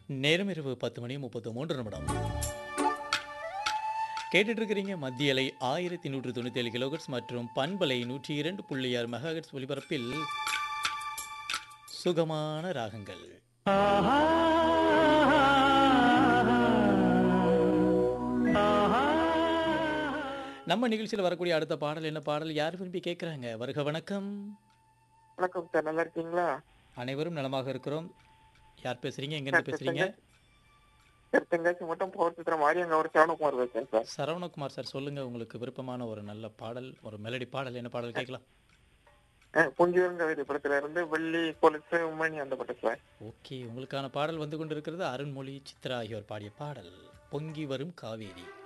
நேரம் இரவு பத்து மணி முப்பத்து மூன்று நிமிடம் கேட்டுட்டு இருக்கிறீங்க மத்திய அலை ஆயிரத்தி நூற்று தொண்ணூத்தி ஏழு கிலோகட்ஸ் மற்றும் பண்பலை நூற்றி இரண்டு புள்ளி ஆறு மெகாஹெட்ஸ் ஒலிபரப்பில் சுகமான ராகங்கள் நம்ம நிகழ்ச்சியில் வரக்கூடிய அடுத்த பாடல் என்ன பாடல் யார் விரும்பி கேட்குறாங்க வருக வணக்கம் வணக்கம் சார் நல்லா இருக்கீங்களா அனைவரும் நலமாக இருக்கிறோம் யார் பேசுறீங்க எங்கேருந்து பேசுறீங்க சார் தென்காசி மட்டும் போர் சித்திரம் மாதிரி அங்க ஒரு சரவணகுமார் பேசுறேன் சார் சரவணகுமார் சார் சொல்லுங்க உங்களுக்கு விருப்பமான ஒரு நல்ல பாடல் ஒரு மெலடி பாடல் என்ன பாடல் கேட்கலாம் புஞ்சிவரங்க கவிதை படத்துல இருந்து வெள்ளி கொலுசு உம்மணி அந்த படம் சார் ஓகே உங்களுக்கான பாடல் வந்து கொண்டிருக்கிறது அருண்மொழி சித்ரா ஆகியோர் பாடிய பாடல் பொங்கி வரும் காவேரி